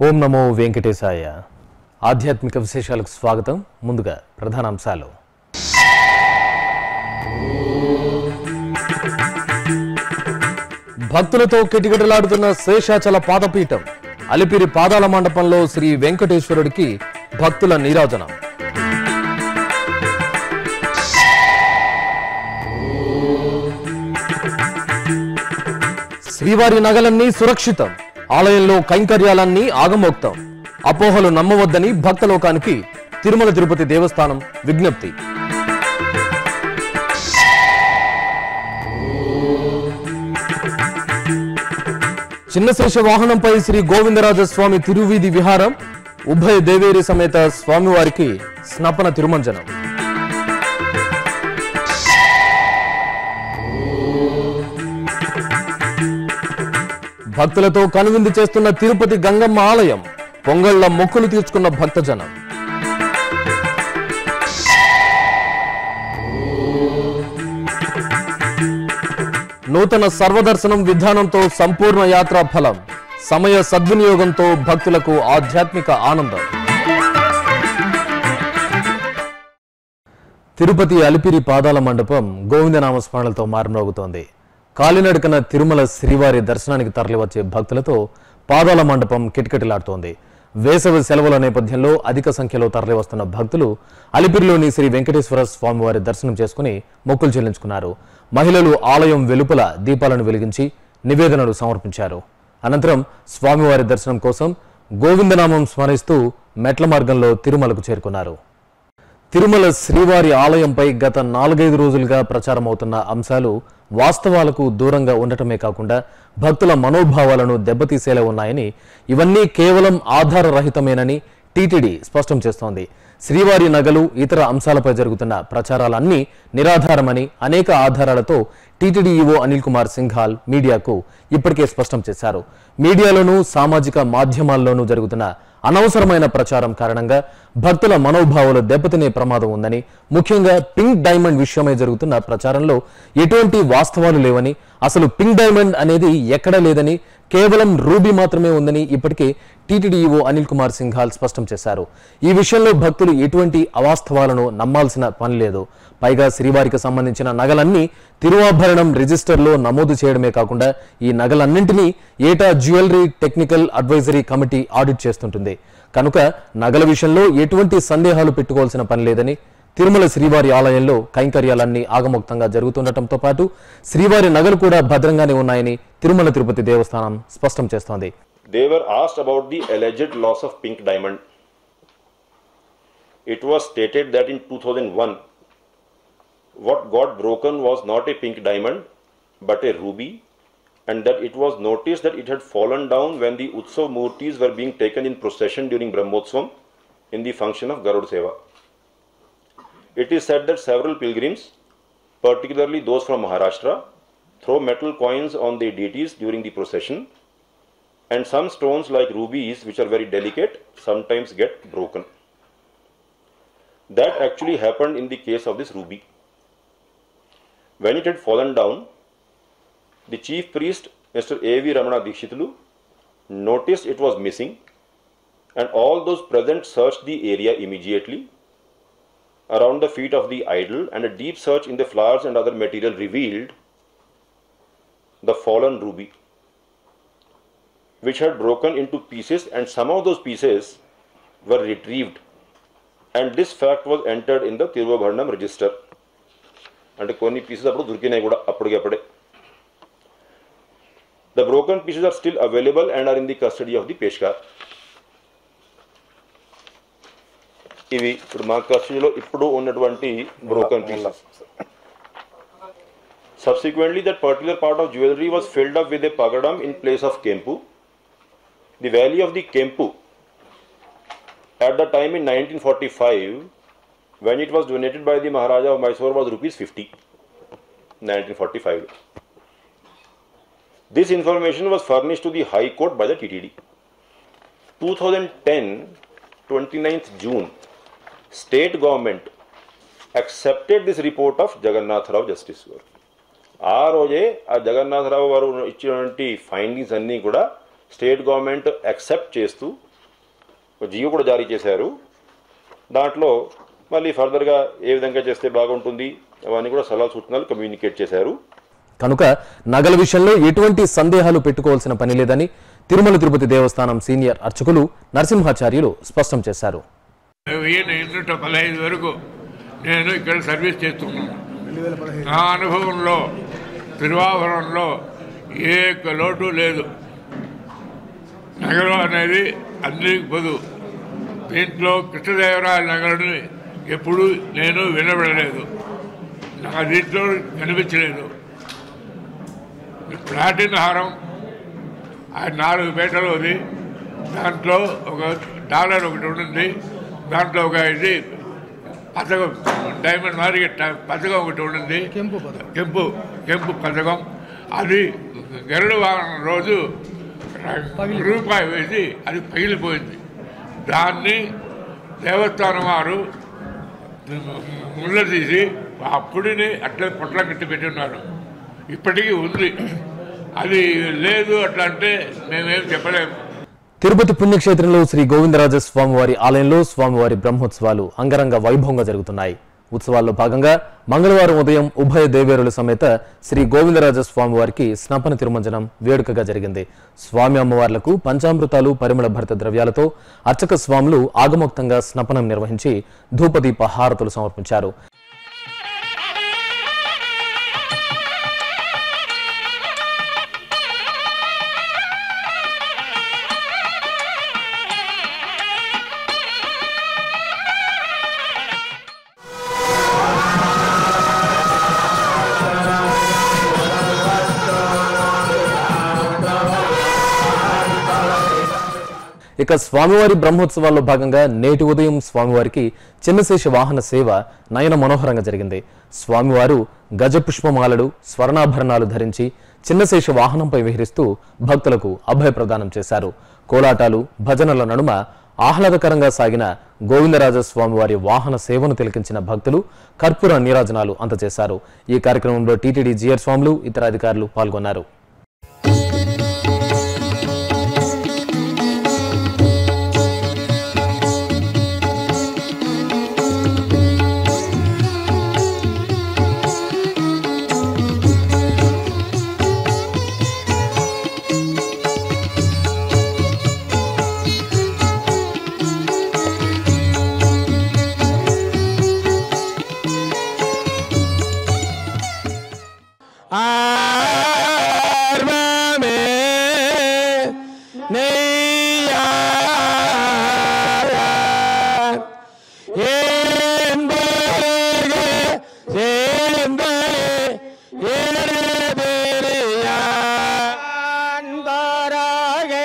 ఓం నమో వెంకటేశాయ ఆధ్యాత్మిక విశేషాలకు స్వాగతం ముందుగా ప్రధాన అంశాలు భక్తులతో కిటకిటలాడుతున్న శేషాచల పాదపీఠం అలిపిరి పాదాల మండపంలో శ్రీ వెంకటేశ్వరుడికి భక్తుల నీరాజనం శ్రీవారి నగలన్నీ సురక్షితం ఆలయంలో కైంకర్యాలన్నీ ఆగమోక్తం అపోహలు నమ్మవద్దని భక్తలోకానికి తిరుమల తిరుపతి దేవస్థానం విజ్ఞప్తి చిన్నశేష వాహనంపై శ్రీ గోవిందరాజ స్వామి తిరువీధి విహారం ఉభయ దేవేరి సమేత స్వామివారికి స్నపన తిరుమంజనం భక్తులతో కనువిందు చేస్తున్న తిరుపతి గంగమ్మ ఆలయం పొంగళ్ల మొక్కులు తీర్చుకున్న భక్తజనం నూతన సర్వదర్శనం విధానంతో సంపూర్ణ యాత్రా ఫలం సమయ సద్వినియోగంతో భక్తులకు ఆధ్యాత్మిక ఆనందం తిరుపతి అలిపిరి పాదాల మండపం గోవిందనామ స్మరణలతో మారుమోగుతోంది కాలినడకన తిరుమల శ్రీవారి దర్శనానికి తరలివచ్చే భక్తులతో పాదాల మండపం కిటకిటలాడుతోంది వేసవి సెలవుల నేపథ్యంలో అధిక సంఖ్యలో తరలివస్తున్న భక్తులు అలిపిరిలోని శ్రీ వెంకటేశ్వర స్వామివారి దర్శనం చేసుకుని మొక్కులు చెల్లించుకున్నారు మహిళలు ఆలయం వెలుపల దీపాలను వెలిగించి నివేదనలు సమర్పించారు అనంతరం స్వామివారి దర్శనం కోసం గోవిందనామం స్మరిస్తూ మెట్ల మార్గంలో తిరుమలకు చేరుకున్నారు తిరుమల శ్రీవారి ఆలయంపై గత నాలుగైదు రోజులుగా ప్రచారం అవుతున్న అంశాలు వాస్తవాలకు దూరంగా ఉండటమే కాకుండా భక్తుల మనోభావాలను దెబ్బతీసేలా ఉన్నాయని ఇవన్నీ కేవలం ఆధారరహితమేనని టీటీడీ స్పష్టం చేస్తోంది శ్రీవారి నగలు ఇతర అంశాలపై జరుగుతున్న ప్రచారాలన్నీ నిరాధారమని అనేక ఆధారాలతో టీటీడీ ఈవో అనిల్ కుమార్ సింఘాల్ మీడియాకు ఇప్పటికే స్పష్టం చేశారు మీడియాలోనూ సామాజిక మాధ్యమాల్లోనూ జరుగుతున్న అనవసరమైన ప్రచారం కారణంగా భక్తుల మనోభావాలు దెబ్బతినే ప్రమాదం ఉందని ముఖ్యంగా పింక్ డైమండ్ విషయమై జరుగుతున్న ప్రచారంలో ఎటువంటి వాస్తవాలు లేవని అసలు పింక్ డైమండ్ అనేది ఎక్కడా లేదని కేవలం రూబీ మాత్రమే ఉందని ఇప్పటికే టీటీడీఈఓ అనిల్ కుమార్ సింఘాల్ స్పష్టం చేశారు ఈ విషయంలో భక్తులు ఎటువంటి అవాస్తవాలను నమ్మాల్సిన పని లేదు పైగా శ్రీవారికి సంబంధించిన నగలన్నీ తిరువాభరణం రిజిస్టర్లో నమోదు చేయడమే కాకుండా ఈ నగలన్నింటినీ ఏటా jewellery technical advisory committee audit చేస్తుంటుంది కనుక నగల విషయంలో ఎటువంటి సందేహాలు పెట్టుకోవాల్సిన పని లేదని తిరుమల శ్రీవారి ఆలయంలో కైంకర్యాలన్నీ ఆగమోక్తంగా జరుగుతుండటంతో పాటు శ్రీవారి నగలు కూడా భద్రంగానే ఉన్నాయని తిరుమల తిరుపతి దేవస్థానం స్పష్టం చేస్తోంది They were asked about the alleged loss of pink diamond. It was stated that in 2001, what got broken was not a pink diamond but a ruby, and that it was noticed that it had fallen down when the Utsav Murtis were being taken in procession during Brahmotsvam in the function of Garud Seva. It is said that several pilgrims, particularly those from Maharashtra, throw metal coins on the deities during the procession and some stones like rubies which are very delicate sometimes get broken that actually happened in the case of this ruby when it had fallen down the chief priest mr av ramana dikshitulu noticed it was missing and all those present searched the area immediately around the feet of the idol and a deep search in the flowers and other material revealed the fallen ruby which had broken into pieces and some of those pieces were retrieved and this fact was entered in the Thiruvabharanam register అంటే కొన్ని pieces అప్పుడు దొరికినాయి కూడా అప్పటికప్పుడే the broken pieces are still available and are in the custody of the పేష్కార్ ఇవి ఇప్పుడు మా కస్టడీలో ఇప్పుడు ఉన్నటువంటి broken pieces Subsequently, that particular part of jewelry was filled up with a pagadam in place of kempu. The value of the kempu at the time in 1945, when it was donated by the Maharaja of Mysore, was rupees 50. 1945. This information was furnished to the High Court by the TTD. 2010, 29th June, state government accepted this report of Jagannath Rao Justice Work. ఆ రోజే ఆ జగన్నాథరావు గారు ఇచ్చినటువంటి findings అన్నీ కూడా state government accept చేస్తూ ఒక జియో కూడా జారీ చేశారు దాంట్లో మళ్ళీ ఫర్దర్గా ఏ విధంగా చేస్తే బాగుంటుంది అవన్నీ కూడా సలహా సూచనలు కమ్యూనికేట్ చేశారు కనుక నగల విషయంలో ఎటువంటి సందేహాలు పెట్టుకోవాల్సిన పని లేదని తిరుమల తిరుపతి దేవస్థానం సీనియర్ అర్చకులు నరసింహాచార్యులు స్పష్టం చేశారు వెయ్యి ఎన్నూట పదహైదు వరకు నేను ఇక్కడ సర్వీస్ చేస్తున్నాను నా అనుభవంలో తిరువాభరణంలో ఏ ఒక్క లోటు లేదు నగరం అనేది అందరికి పొదు దీంట్లో కృష్ణదేవరాయల నగరాన్ని ఎప్పుడు నేను వినబడలేదు నాకు దీంట్లో కనిపించలేదు ప్లాటిన్ హారం ఆ నాలుగు పేటలు ఉంది దాంట్లో ఒక డాలర్ ఒకటి ఉంటుంది దాంట్లో ఒక ఇది పథకం డైమండ్ మార్కెట్ పథకం ఒకటి ఉంటుంది కెంపు కెంపు కెంపు పథకం అది గరుడు వారం రోజు రూపాయి వేసి అది పగిలిపోయింది దాన్ని దేవస్థానం వారు ముళ్ళ తీసి ఆ పుడిని అట్లే పొట్ల కట్టి పెట్టి ఉన్నారు ఇప్పటికీ ఉంది అది లేదు అట్లా అంటే మేమేం చెప్పలేము తిరుపతి పుణ్యక్షేత్రంలో శ్రీ గోవిందరాజ స్వామివారి ఆలయంలో స్వామివారి బ్రహ్మోత్సవాలు అంగరంగ వైభవంగా జరుగుతున్నాయి ఉత్సవాల్లో భాగంగా మంగళవారం ఉదయం ఉభయ దేవేరుల సమేత శ్రీ గోవిందరాజ స్వామివారికి స్నపన తిరుమంజనం వేడుకగా జరిగింది స్వామి అమ్మవార్లకు పంచామృతాలు పరిమళ భరిత ద్రవ్యాలతో అర్చక స్వాములు ఆగమోక్తంగా స్నపనం నిర్వహించి ధూపదీప హారతులు సమర్పించారు ఇక స్వామివారి బ్రహ్మోత్సవాల్లో భాగంగా నేటి ఉదయం స్వామివారికి చిన్నశేష వాహన సేవ నయన మనోహరంగా జరిగింది స్వామివారు గజపుష్పమాలలు స్వర్ణాభరణాలు ధరించి చిన్నశేష వాహనంపై విహరిస్తూ భక్తులకు అభయ ప్రదానం చేశారు కోలాటాలు భజనల నడుమ ఆహ్లాదకరంగా సాగిన గోవిందరాజ స్వామివారి వాహన సేవను తిలకించిన భక్తులు కర్పూర నీరాజనాలు అందజేశారు ఈ కార్యక్రమంలో టీటీడీ జిఆర్ స్వాములు ఇతర అధికారులు పాల్గొన్నారు Ármame, neyara, yenbege, yenbege, yerebereya, andarage,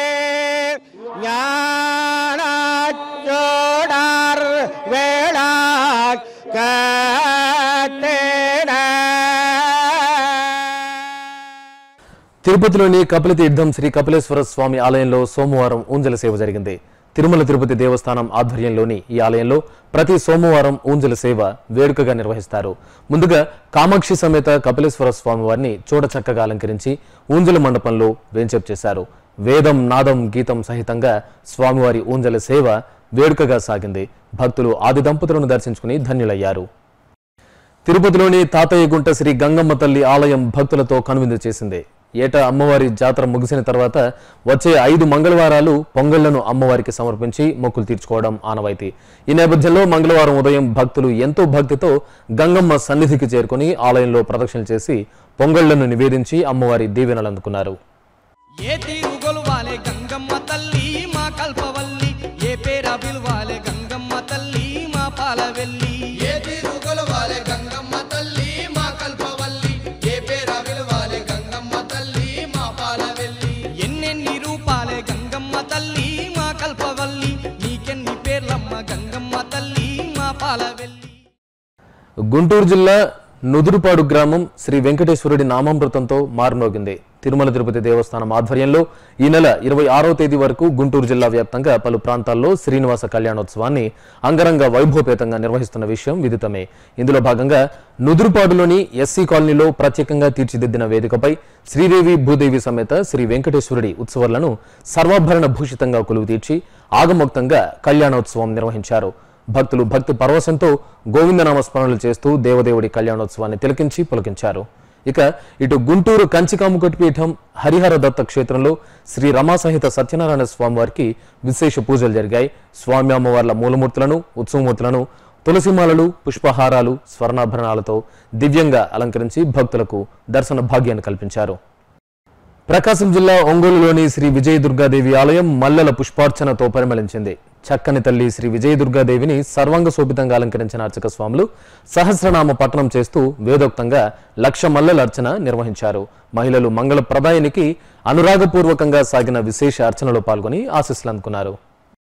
ஞானச்சோடார் வேளாக் கட்டேன తిరుపతిలోని కపిల తీర్థం శ్రీ కపిలేశ్వర స్వామి ఆలయంలో సోమవారం ఊంజల సేవ జరిగింది తిరుమల తిరుపతి దేవస్థానం ఆధ్వర్యంలోని ఈ ఆలయంలో ప్రతి సోమవారం ఊంజల సేవ వేడుకగా నిర్వహిస్తారు ముందుగా కామాక్షి సమేత కపిలేశ్వర స్వామి వారిని చూడ చక్కగా అలంకరించి ఊంజల మండపంలో వేంచేపు చేశారు వేదం నాదం గీతం సహితంగా స్వామివారి ఊంజల సేవ వేడుకగా సాగింది భక్తులు ఆది దంపతులను దర్శించుకుని ధన్యులయ్యారు తిరుపతిలోని తాతయ్యగుంట శ్రీ గంగమ్మ తల్లి ఆలయం భక్తులతో కనువిందు చేసింది ఏటా అమ్మవారి జాతర ముగిసిన తర్వాత వచ్చే ఐదు మంగళవారాలు పొంగళ్లను అమ్మవారికి సమర్పించి మొక్కులు తీర్చుకోవడం ఆనవాయితీ ఈ నేపథ్యంలో మంగళవారం ఉదయం భక్తులు ఎంతో భక్తితో గంగమ్మ సన్నిధికి చేరుకుని ఆలయంలో ప్రదక్షిణలు చేసి పొంగళ్లను నివేదించి అమ్మవారి దీవెనలు అందుకున్నారు ఏ తీరు గొలవాలే గంగమ్మ తల్లి మా కల్పవల్లి ఏ పేర పిలవాలే గంగమ్మ తల్లి మా పాలవెల్లి ఏ తీరు గొలవాలే గంగమ్మ తల్లి మా కల్పవల్లి ఏ పేర పిలవాలే గంగమ్మ తల్లి మా పాలవెల్లి ఎన్నెన్ని రూపాలే గంగమ్మ తల్లి మా కల్పవల్లి నీకెన్ని పేర్లమ్మ గంగమ్మ తల్లి మా పాలవెల్లి గుంటూరు జిల్లా నుదురుపాడు గ్రామం శ్రీ వెంకటేశ్వరుడి నామామృతంతో మారుమోగింది తిరుమల తిరుపతి దేవస్థానం ఆధ్వర్యంలో ఈ నెల ఇరవై ఆరో తేదీ వరకు గుంటూరు జిల్లా వ్యాప్తంగా పలు ప్రాంతాల్లో శ్రీనివాస కళ్యాణోత్సవాన్ని అంగరంగ వైభవపేతంగా నిర్వహిస్తున్న విషయం విదితమే ఇందులో భాగంగా నుదురుపాడులోని ఎస్సీ కాలనీలో ప్రత్యేకంగా తీర్చిదిద్దిన వేదికపై శ్రీదేవి భూదేవి సమేత శ్రీ వెంకటేశ్వరుడి ఉత్సవాలను సర్వాభరణ భూషితంగా కొలువు తీర్చి ఆగమోక్తంగా కళ్యాణోత్సవం నిర్వహించారు భక్తులు భక్తి పరవశంతో గోవిందనామ స్మరణలు చేస్తూ దేవదేవుడి కళ్యాణోత్సవాన్ని తిలకించి పులకించారు ఇక ఇటు గుంటూరు కంచికాముకటి పీఠం హరిహర దత్త క్షేత్రంలో శ్రీ రమాసహిత సత్యనారాయణ స్వామి వారికి విశేష పూజలు జరిగాయి స్వామి అమ్మవార్ల మూలమూర్తులను ఉత్సవమూర్తులను తులసిమాలలు పుష్పహారాలు స్వర్ణాభరణాలతో దివ్యంగా అలంకరించి భక్తులకు దర్శన భాగ్యాన్ని కల్పించారు ప్రకాశం జిల్లా ఒంగోలులోని శ్రీ విజయ దుర్గాదేవి ఆలయం మల్లెల పుష్పార్చనతో పరిమళించింది చక్కని తల్లి శ్రీ విజయ దుర్గాదేవిని సర్వాంగ శోభితంగా అలంకరించిన అర్చక స్వాములు సహస్రనామ పఠనం చేస్తూ వేదోక్తంగా లక్ష మల్లెల అర్చన నిర్వహించారు మహిళలు మంగళ ప్రదాయానికి అనురాగపూర్వకంగా సాగిన విశేష అర్చనలో పాల్గొని ఆశీస్సులు అందుకున్నారు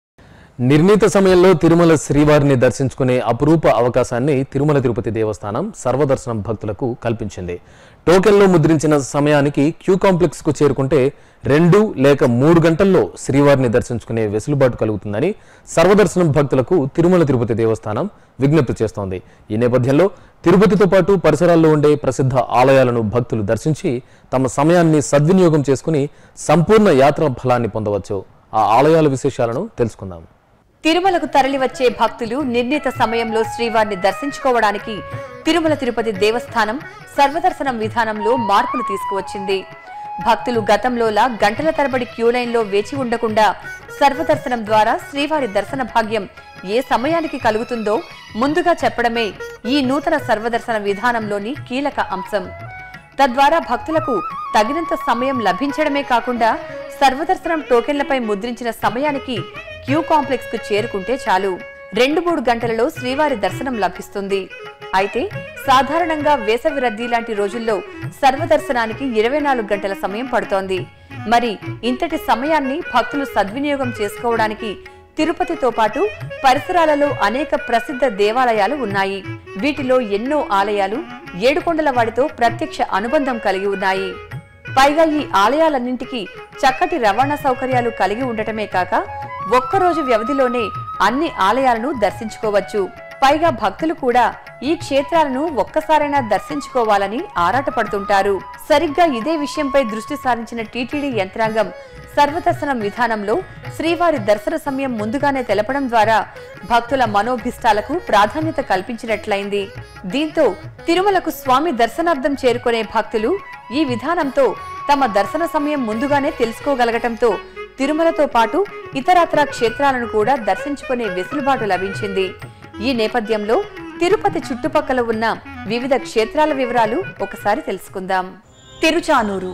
నిర్ణీత సమయంలో తిరుమల శ్రీవారిని దర్శించుకునే అపురూప అవకాశాన్ని తిరుమల తిరుపతి దేవస్థానం సర్వదర్శనం భక్తులకు కల్పించింది టోకెన్లో ముద్రించిన సమయానికి క్యూ కాంప్లెక్స్ కు చేరుకుంటే రెండు లేక మూడు గంటల్లో శ్రీవారిని దర్శించుకునే వెసులుబాటు కలుగుతుందని సర్వదర్శనం భక్తులకు తిరుమల తిరుపతి దేవస్థానం విజ్ఞప్తి చేస్తోంది ఈ నేపథ్యంలో తిరుపతితో పాటు పరిసరాల్లో ఉండే ప్రసిద్ధ ఆలయాలను భక్తులు దర్శించి తమ సమయాన్ని సద్వినియోగం చేసుకుని సంపూర్ణ యాత్రా ఫలాన్ని పొందవచ్చు ఆ ఆలయాల విశేషాలను తెలుసుకుందాం తిరుమలకు తరలివచ్చే భక్తులు నిర్ణీత సమయంలో శ్రీవారిని దర్శించుకోవడానికి తిరుమల తిరుపతి దేవస్థానం సర్వదర్శనం విధానంలో మార్పులు తీసుకువచ్చింది భక్తులు గతంలోలా గంటల తరబడి క్యూ లైన్లో వేచి ఉండకుండా సర్వదర్శనం ద్వారా శ్రీవారి దర్శన భాగ్యం ఏ సమయానికి కలుగుతుందో ముందుగా చెప్పడమే ఈ నూతన సర్వదర్శన విధానంలోని కీలక అంశం తద్వారా భక్తులకు తగినంత సమయం లభించడమే కాకుండా సర్వదర్శనం టోకెన్లపై ముద్రించిన సమయానికి క్యూ కాంప్లెక్స్ కు చేరుకుంటే చాలు రెండు మూడు గంటలలో శ్రీవారి దర్శనం లభిస్తుంది అయితే సాధారణంగా వేసవి రద్దీ లాంటి రోజుల్లో సర్వదర్శనానికి ఇరవై నాలుగు గంటల సమయం పడుతోంది మరి ఇంతటి సమయాన్ని భక్తులు సద్వినియోగం చేసుకోవడానికి తిరుపతితో పాటు పరిసరాలలో అనేక ప్రసిద్ధ దేవాలయాలు ఉన్నాయి వీటిలో ఎన్నో ఆలయాలు ఏడుకొండల వాడితో ప్రత్యక్ష అనుబంధం కలిగి ఉన్నాయి పైగా ఈ ఆలయాలన్నింటికీ చక్కటి రవాణా సౌకర్యాలు కలిగి ఉండటమే కాక ఒక్కరోజు వ్యవధిలోనే అన్ని ఆలయాలను దర్శించుకోవచ్చు పైగా భక్తులు కూడా ఈ క్షేత్రాలను ఒక్కసారైనా దర్శించుకోవాలని ఆరాటపడుతుంటారు సరిగ్గా ఇదే విషయంపై దృష్టి సారించిన టీటీడీ యంత్రాంగం సర్వదర్శనం విధానంలో శ్రీవారి దర్శన సమయం ముందుగానే తెలపడం ద్వారా భక్తుల మనోభిష్టాలకు ప్రాధాన్యత కల్పించినట్లయింది దీంతో తిరుమలకు స్వామి దర్శనార్థం చేరుకునే భక్తులు ఈ విధానంతో తమ దర్శన సమయం ముందుగానే తెలుసుకోగలగటంతో తిరుమలతో పాటు ఇతరత్ర క్షేత్రాలను కూడా దర్శించుకునే వెసులుబాటు లభించింది ఈ నేపథ్యంలో తిరుపతి చుట్టుపక్కల ఉన్న వివిధ క్షేత్రాల వివరాలు ఒకసారి తెలుసుకుందాం తిరుచానూరు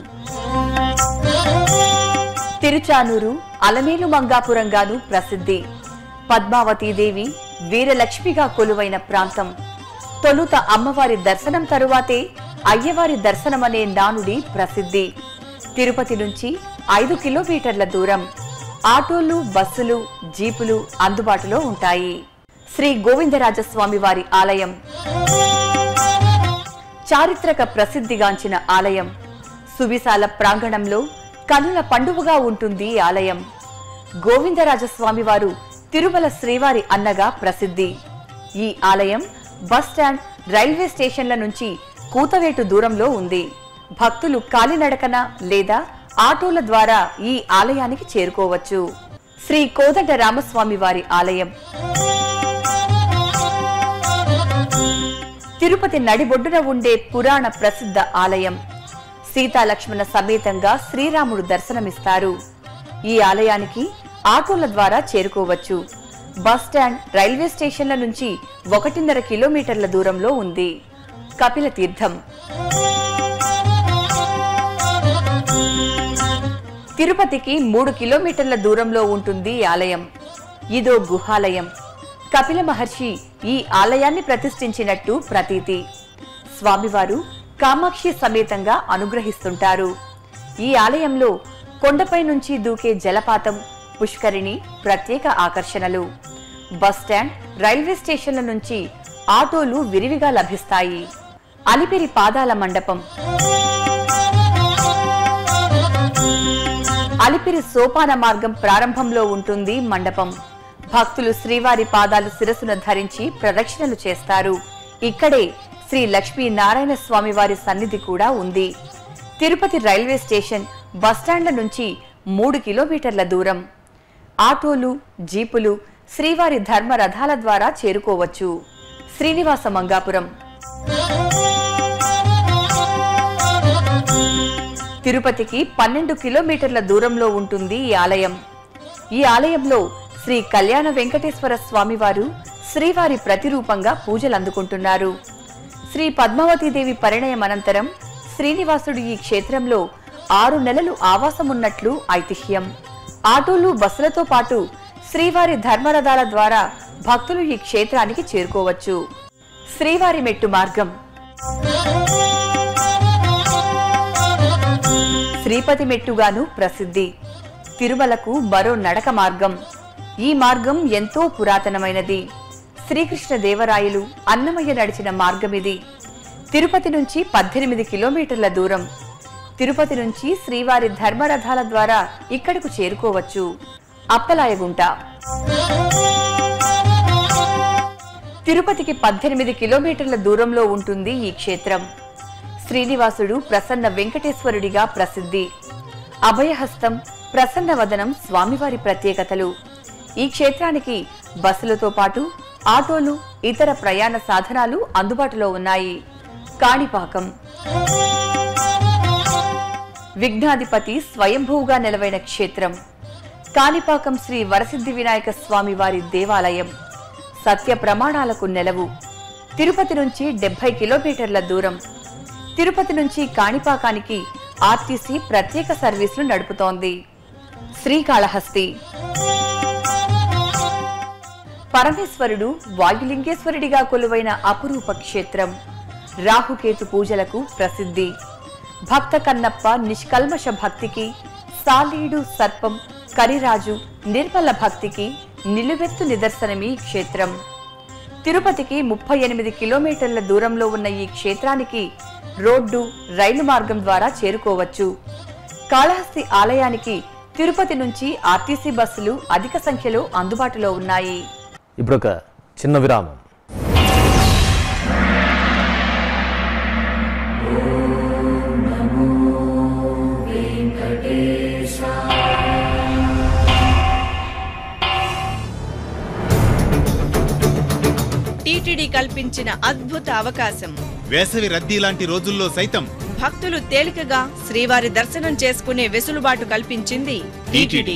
తిరుచానూరు అలమేలు మంగాపురంగాను ప్రసిద్ధి పద్మావతీదేవి వీరలక్ష్మిగా కొలువైన ప్రాంతం తొలుత అమ్మవారి దర్శనం తరువాతే అయ్యవారి దర్శనమనే నానుడి ప్రసిద్ధి తిరుపతి నుంచి ఐదు కిలోమీటర్ల దూరం ఆటోలు బస్సులు జీపులు అందుబాటులో ఉంటాయి శ్రీ గోవిందరాజస్వామి వారి ఆలయం చారిత్రక ప్రసిద్ధిగాంచిన ఆలయం సువిశాల ప్రాంగణంలో కనుల పండువగా ఉంటుంది ఈ ఆలయం గోవిందరాజస్వామి వారు తిరుమల శ్రీవారి అన్నగా ప్రసిద్ధి ఈ ఆలయం బస్ స్టాండ్ రైల్వే స్టేషన్ల నుంచి కూతవేటు దూరంలో ఉంది భక్తులు కాలినడకన లేదా ఆటోల ద్వారా ఈ ఆలయానికి చేరుకోవచ్చు శ్రీ కోదండ రామస్వామి వారి ఆలయం తిరుపతి నడిబొడ్డున ఉండే పురాణ ప్రసిద్ధ ఆలయం సీతాలక్ష్మణ సమేతంగా శ్రీరాముడు దర్శనమిస్తారు ఈ ఆలయానికి ఆటోల ద్వారా చేరుకోవచ్చు బస్ స్టాండ్ రైల్వే స్టేషన్ల నుంచి ఒకటిన్నర కిలోమీటర్ల దూరంలో ఉంది కపిల తీర్థం తిరుపతికి మూడు కిలోమీటర్ల దూరంలో ఉంటుంది ఈ ఆలయం ఇదో గుహాలయం కపిల మహర్షి ఈ ఆలయాన్ని ప్రతిష్ఠించినట్టు ప్రతీతి స్వామివారు కామాక్షి సమేతంగా అనుగ్రహిస్తుంటారు ఈ ఆలయంలో కొండపై నుంచి దూకే జలపాతం పుష్కరిణి ప్రత్యేక ఆకర్షణలు బస్ స్టాండ్ రైల్వే స్టేషన్ల నుంచి ఆటోలు విరివిగా లభిస్తాయి అలిపిరి పాదాల మండపం అలిపిరి సోపాన మార్గం ప్రారంభంలో ఉంటుంది మండపం భక్తులు శ్రీవారి పాదాలు శిరసున ధరించి ప్రదక్షిణలు చేస్తారు ఇక్కడే శ్రీ లక్ష్మీ నారాయణ స్వామి వారి సన్నిధి కూడా ఉంది తిరుపతి రైల్వే స్టేషన్ బస్టాండ్ల నుంచి మూడు కిలోమీటర్ల దూరం ఆటోలు జీపులు శ్రీవారి ధర్మ రథాల ద్వారా చేరుకోవచ్చు శ్రీనివాస మంగాపురం తిరుపతికి పన్నెండు కిలోమీటర్ల దూరంలో ఉంటుంది ఈ ఆలయం ఈ ఆలయంలో శ్రీ కళ్యాణ వెంకటేశ్వర స్వామివారు శ్రీవారి ప్రతిరూపంగా పూజలు అందుకుంటున్నారు శ్రీ పద్మావతీదేవి పరిణయం అనంతరం శ్రీనివాసుడు ఈ క్షేత్రంలో ఆరు నెలలు ఆవాసమున్నట్లు ఐతిహ్యం ఆటోలు బస్సులతో పాటు శ్రీవారి ధర్మరథాల ద్వారా భక్తులు ఈ క్షేత్రానికి చేరుకోవచ్చు శ్రీవారి మెట్టు మార్గం శ్రీపతి మెట్టుగాను ప్రసిద్ధి తిరుమలకు మరో నడక మార్గం ఈ మార్గం ఎంతో పురాతనమైనది శ్రీకృష్ణ దేవరాయలు అన్నమయ్య నడిచిన మార్గం ఇది తిరుపతి నుంచి పద్దెనిమిది కిలోమీటర్ల దూరం తిరుపతి నుంచి శ్రీవారి ధర్మరథాల ద్వారా ఇక్కడకు చేరుకోవచ్చు అప్పలాయగుంట తిరుపతికి పద్దెనిమిది కిలోమీటర్ల దూరంలో ఉంటుంది ఈ క్షేత్రం శ్రీనివాసుడు ప్రసన్న వెంకటేశ్వరుడిగా ప్రసిద్ధి అభయహస్తం ప్రసన్నవదనం స్వామివారి ప్రత్యేకతలు ఈ క్షేత్రానికి బస్సులతో పాటు ఆటోలు ఇతర ప్రయాణ సాధనాలు అందుబాటులో ఉన్నాయి కాణిపాకం విఘ్నాధిపతి స్వయంభూగా నెలవైన క్షేత్రం కాణిపాకం శ్రీ వరసిద్ధి వినాయక స్వామి వారి దేవాలయం సత్య ప్రమాణాలకు నెలవు తిరుపతి నుంచి డెబ్బై కిలోమీటర్ల దూరం తిరుపతి నుంచి కాణిపాకానికి ఆర్టీసీ ప్రత్యేక సర్వీసులు నడుపుతోంది శ్రీకాళహస్తి పరమేశ్వరుడు వాయులింగేశ్వరుడిగా కొలువైన అపురూప క్షేత్రం రాహుకేతు పూజలకు ప్రసిద్ధి భక్త కన్నప్ప నిష్కల్మష భక్తికి సాలీడు సర్పం కరిరాజు నిర్మల భక్తికి నిలువెత్తు నిదర్శనమీ క్షేత్రం తిరుపతికి ముప్పై ఎనిమిది కిలోమీటర్ల దూరంలో ఉన్న ఈ క్షేత్రానికి రోడ్డు రైలు మార్గం ద్వారా చేరుకోవచ్చు కాళహస్తి ఆలయానికి తిరుపతి నుంచి ఆర్టీసీ బస్సులు అధిక సంఖ్యలో అందుబాటులో ఉన్నాయి ఇప్పుడు ఒక చిన్న విరామం టీటీడీ కల్పించిన అద్భుత అవకాశం వేసవి రద్దీ లాంటి రోజుల్లో సైతం భక్తులు తేలికగా శ్రీవారి దర్శనం చేసుకునే వెసులుబాటు కల్పించింది టీటీడీ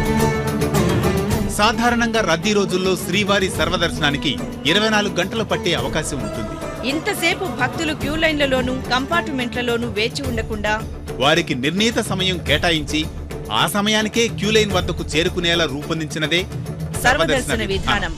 సాధారణంగా రద్దీ రోజుల్లో శ్రీవారి సర్వదర్శనానికి ఇరవై నాలుగు గంటలు పట్టే అవకాశం ఉంటుంది ఇంతసేపు భక్తులు క్యూ లైన్లలోనూ కంపార్ట్మెంట్లలోనూ వేచి ఉండకుండా వారికి నిర్ణీత సమయం కేటాయించి ఆ సమయానికే క్యూ లైన్ వద్దకు చేరుకునేలా రూపొందించినదే సర్వదర్శన విధానం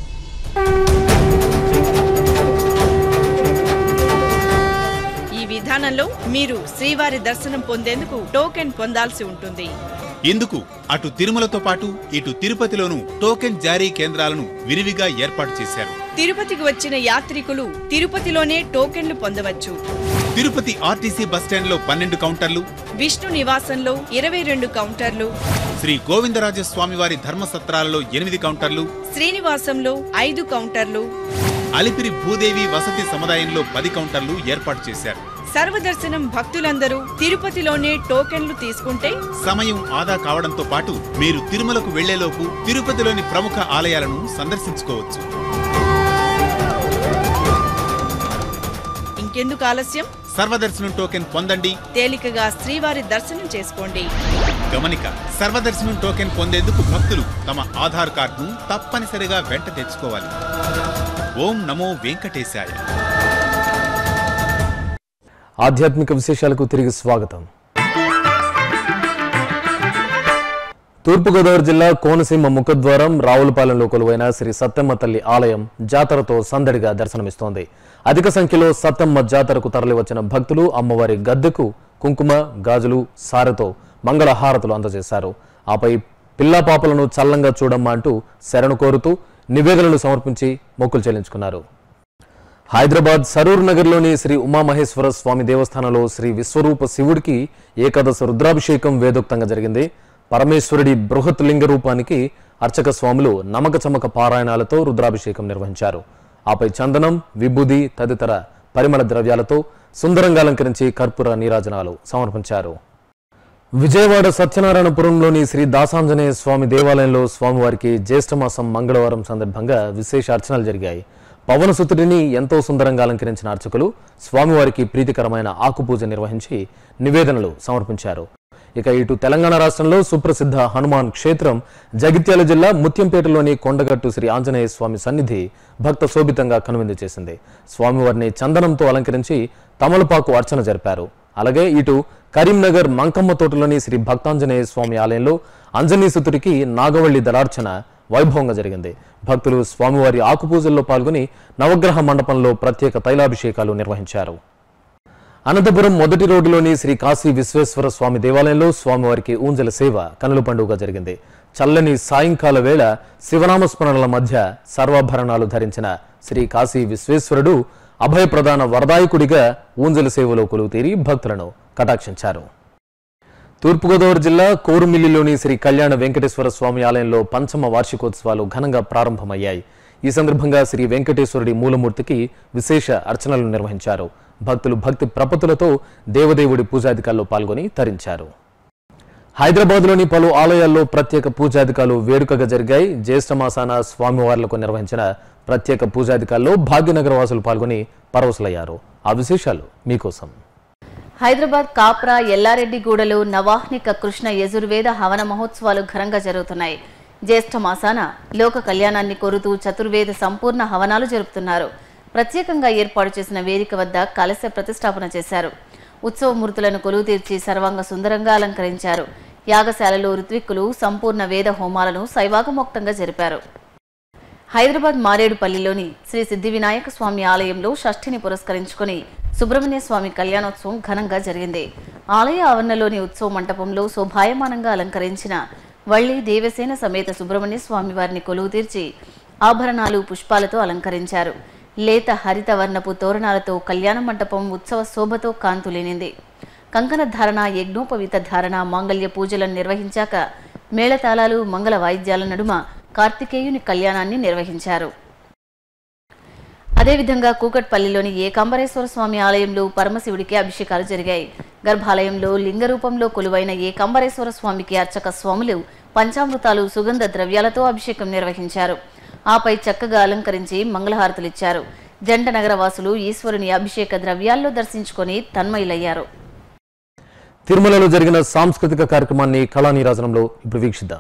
ఈ విధానంలో మీరు శ్రీవారి దర్శనం పొందేందుకు టోకెన్ పొందాల్సి ఉంటుంది ఇందుకు అటు తిరుమలతో పాటు ఇటు తిరుపతిలోనూ టోకెన్ జారీ కేంద్రాలను విరివిగా ఏర్పాటు చేశారు తిరుపతికి వచ్చిన యాత్రికులు తిరుపతిలోనే టోకెన్లు పొందవచ్చు తిరుపతి ఆర్టీసీ బస్టాండ్లో పన్నెండు కౌంటర్లు విష్ణు నివాసంలో ఇరవై రెండు కౌంటర్లు శ్రీ గోవిందరాజస్వామివారి ధర్మసత్రాలలో ఎనిమిది కౌంటర్లు శ్రీనివాసంలో ఐదు కౌంటర్లు అలిపిరి భూదేవి వసతి సముదాయంలో పది కౌంటర్లు ఏర్పాటు చేశారు సర్వదర్శనం భక్తులందరూ తిరుపతిలోనే టోకెన్లు తీసుకుంటే సమయం ఆదా కావడంతో పాటు మీరు తిరుమలకు వెళ్లేలోపు తిరుపతిలోని ప్రముఖ ఆలయాలను సందర్శించుకోవచ్చు ఇంకెందుకు ఆలస్యం సర్వదర్శనం టోకెన్ పొందండి తేలికగా శ్రీవారి దర్శనం చేసుకోండి గమనిక సర్వదర్శనం టోకెన్ పొందేందుకు భక్తులు తమ ఆధార్ కార్డును తప్పనిసరిగా వెంట తెచ్చుకోవాలి ఓం నమో వెంకటేశాయ ఆధ్యాత్మిక విశేషాలకు తిరిగి స్వాగతం తూర్పుగోదావరి జిల్లా కోనసీమ ముఖద్వారం రావులపాలెంలో కొలువైన శ్రీ సత్తమ్మ తల్లి ఆలయం జాతరతో సందడిగా దర్శనమిస్తోంది అధిక సంఖ్యలో సత్తమ్మ జాతరకు తరలివచ్చిన భక్తులు అమ్మవారి గద్దెకు కుంకుమ గాజులు సారెతో మంగళహారతులు అందజేశారు ఆపై పిల్లా పాపలను చల్లంగా చూడమ్మా అంటూ శరణు కోరుతూ నివేదనలు సమర్పించి మొక్కులు చెల్లించుకున్నారు హైదరాబాద్ సరూర్ నగర్లోని శ్రీ ఉమామహేశ్వర స్వామి దేవస్థానంలో శ్రీ విశ్వరూప శివుడికి ఏకాదశ రుద్రాభిషేకం వేదోక్తంగా జరిగింది పరమేశ్వరుడి బృహత్ లింగ రూపానికి అర్చక స్వాములు నమక చమక పారాయణాలతో రుద్రాభిషేకం నిర్వహించారు ఆపై చందనం విభూది తదితర పరిమళ ద్రవ్యాలతో సుందరంగా అలంకరించి కర్పూర నీరాజనాలు సమర్పించారు విజయవాడ సత్యనారాయణపురంలోని శ్రీ దాసాంజనేయ స్వామి దేవాలయంలో స్వామివారికి జ్యేష్ఠమాసం మంగళవారం సందర్భంగా విశేష అర్చనలు జరిగాయి పవనసుతుడిని ఎంతో సుందరంగా అలంకరించిన అర్చకులు స్వామివారికి ప్రీతికరమైన ఆకుపూజ నిర్వహించి నివేదనలు సమర్పించారు ఇక ఇటు తెలంగాణ రాష్ట్రంలో సుప్రసిద్ధ హనుమాన్ క్షేత్రం జగిత్యాల జిల్లా ముత్యంపేటలోని కొండగట్టు శ్రీ ఆంజనేయ స్వామి సన్నిధి భక్త శోభితంగా కనువిందు చేసింది స్వామివారిని చందనంతో అలంకరించి తమలపాకు అర్చన జరిపారు అలాగే ఇటు కరీంనగర్ మంకమ్మ తోటలోని శ్రీ భక్తాంజనేయ స్వామి ఆలయంలో అంజనీసుతుడికి నాగవల్లి దళార్చన వైభవంగా జరిగింది భక్తులు స్వామివారి ఆకుపూజల్లో పాల్గొని నవగ్రహ మండపంలో ప్రత్యేక తైలాభిషేకాలు నిర్వహించారు అనంతపురం మొదటి రోడ్డులోని శ్రీ కాశీ విశ్వేశ్వర స్వామి దేవాలయంలో స్వామివారికి ఊంజల సేవ కనుల పండుగ జరిగింది చల్లని సాయంకాల వేళ శివనామస్మరణల మధ్య సర్వాభరణాలు ధరించిన శ్రీ కాశీ విశ్వేశ్వరుడు అభయప్రదాన వరదాయకుడిగా ఊంజల సేవలో కొలువుతీరి భక్తులను కటాక్షించారు తూర్పుగోదావరి జిల్లా కోరుమిల్లిలోని శ్రీ కళ్యాణ వెంకటేశ్వర స్వామి ఆలయంలో పంచమ వార్షికోత్సవాలు ఘనంగా ప్రారంభమయ్యాయి ఈ సందర్భంగా శ్రీ వెంకటేశ్వరుడి మూలమూర్తికి విశేష అర్చనలు నిర్వహించారు భక్తులు భక్తి ప్రపతులతో దేవదేవుడి పూజాధికాల్లో పాల్గొని తరించారు హైదరాబాద్లోని పలు ఆలయాల్లో ప్రత్యేక పూజాధికాలు వేడుకగా జరిగాయి జ్యేష్ఠమాసాన స్వామివార్లకు నిర్వహించిన ప్రత్యేక పూజాధికాల్లో భాగ్యనగర వాసులు పాల్గొని పరవశులయ్యారు ఆ విశేషాలు మీకోసం హైదరాబాద్ కాప్రా ఎల్లారెడ్డిగూడలో నవాహ్నిక కృష్ణ యజుర్వేద హవన మహోత్సవాలు ఘనంగా జరుగుతున్నాయి జ్యేష్ఠ మాసాన లోక కళ్యాణాన్ని కోరుతూ చతుర్వేద సంపూర్ణ హవనాలు జరుపుతున్నారు ప్రత్యేకంగా ఏర్పాటు చేసిన వేదిక వద్ద కలశ ప్రతిష్టాపన చేశారు ఉత్సవమూర్తులను కొలువు తీర్చి సర్వాంగ సుందరంగా అలంకరించారు యాగశాలలో ఋత్విక్కులు సంపూర్ణ వేద హోమాలను శైవాగమోక్తంగా జరిపారు హైదరాబాద్ మారేడుపల్లిలోని శ్రీ సిద్ధి వినాయక స్వామి ఆలయంలో షష్ఠిని పురస్కరించుకుని సుబ్రహ్మణ్య స్వామి కళ్యాణోత్సవం ఘనంగా జరిగింది ఆలయ ఆవరణలోని ఉత్సవ మంటపంలో శోభాయమానంగా అలంకరించిన వల్లి దేవసేన సమేత సుబ్రహ్మణ్య స్వామి వారిని కొలువు తీర్చి ఆభరణాలు పుష్పాలతో అలంకరించారు లేత హరిత వర్ణపు తోరణాలతో కళ్యాణ మంటపం ఉత్సవ శోభతో కాంతులేనింది కంకణ ధారణ యజ్ఞోపవీత ధారణ మాంగళ్య పూజలను నిర్వహించాక మేళతాళాలు మంగళ వాయిద్యాల నడుమ కార్తికేయుని కళ్యాణాన్ని నిర్వహించారు అదేవిధంగా కూకట్పల్లిలోని ఏకాంబరేశ్వర స్వామి ఆలయంలో పరమశివుడికి అభిషేకాలు జరిగాయి గర్భాలయంలో లింగ రూపంలో కొలువైన ఏకాంబరేశ్వర స్వామికి అర్చక స్వాములు పంచామృతాలు సుగంధ ద్రవ్యాలతో అభిషేకం నిర్వహించారు ఆపై చక్కగా అలంకరించి మంగళహారతులిచ్చారు జంట నగర వాసులు ఈశ్వరుని అభిషేక ద్రవ్యాల్లో దర్శించుకొని తన్మయులయ్యారు తిరుమలలో జరిగిన సాంస్కృతిక కార్యక్రమాన్ని కళా నీరాజనంలో ఇప్పుడు వీక్షిద్దాం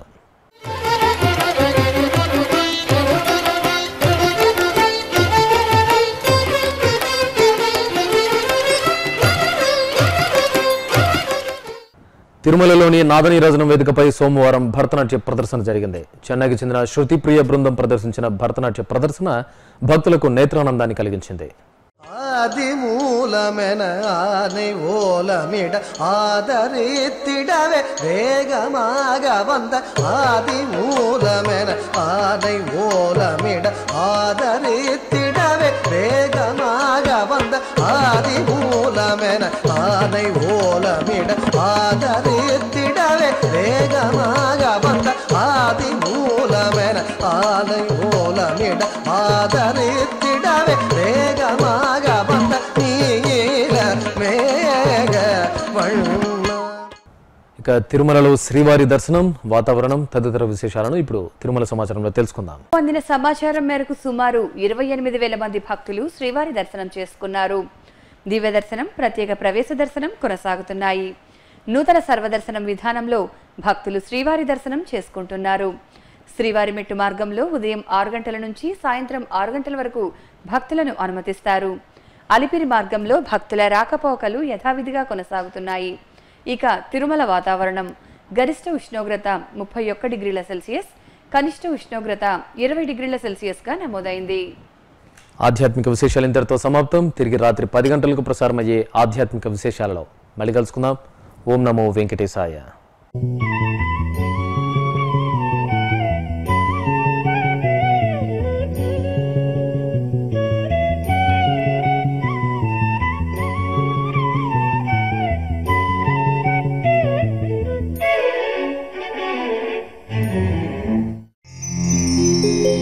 తిరుమలలోని నాదనీరాజనం వేదికపై సోమవారం భరతనాట్య ప్రదర్శన జరిగింది చెన్నైకి చెందిన శృతి ప్రియ బృందం ప్రదర్శించిన భరతనాట్య ప్రదర్శన భక్తులకు నేత్రానందాన్ని కలిగించింది ஆதிமூலமென ஆனை ஓலமிட ஆதரித்திடவே வேகமாக வந்த ஆதிமூலமென ஆனை ஓலமிட ஆதரித்திடவே வேகமாக வந்த ஆதிமூலமென ஆனை ஓலமிட ஆதரித்திடவே வேகமாக வந்த ஆதிமூலமென ஆனை ஓலமிட ஆதரித்திடவே வேகமாக வந்த நீல மேக வண்ண ఇక తిరుమలలో శ్రీవారి దర్శనం వాతావరణం తదితర విశేషాలను ఇప్పుడు తిరుమల సమాచారంలో తెలుసుకుందాం పొందిన సమాచారం మేరకు సుమారు ఇరవై ఎనిమిది వేల మంది భక్తులు శ్రీవారి దర్శనం చేసుకున్నారు దివ్య దర్శనం ప్రత్యేక ప్రవేశ దర్శనం కొనసాగుతున్నాయి నూతన సర్వదర్శనం విధానంలో భక్తులు శ్రీవారి దర్శనం చేసుకుంటున్నారు శ్రీవారి మెట్టు మార్గంలో ఉదయం ఆరు గంటల నుంచి సాయంత్రం ఆరు గంటల వరకు భక్తులను అనుమతిస్తారు అలిపిరి మార్గంలో భక్తుల రాకపోకలు యథావిధిగా కొనసాగుతున్నాయి ఇక తిరుమల వాతావరణం గరిష్ట ఉష్ణోగ్రత ముప్పై ఒక్క డిగ్రీల సెల్సియస్ కనిష్ట ఉష్ణోగ్రత ఇరవై డిగ్రీల సెల్సియస్గా నమోదైంది ఆధ్యాత్మిక విశేషాలు ఇంతటితో సమాప్తం తిరిగి రాత్రి పది గంటలకు ప్రసారమయ్యే ఆధ్యాత్మిక విశేషాలలో మళ్ళీ కలుసుకుందాం ఓం నమో వెంకటేశాయ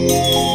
Thank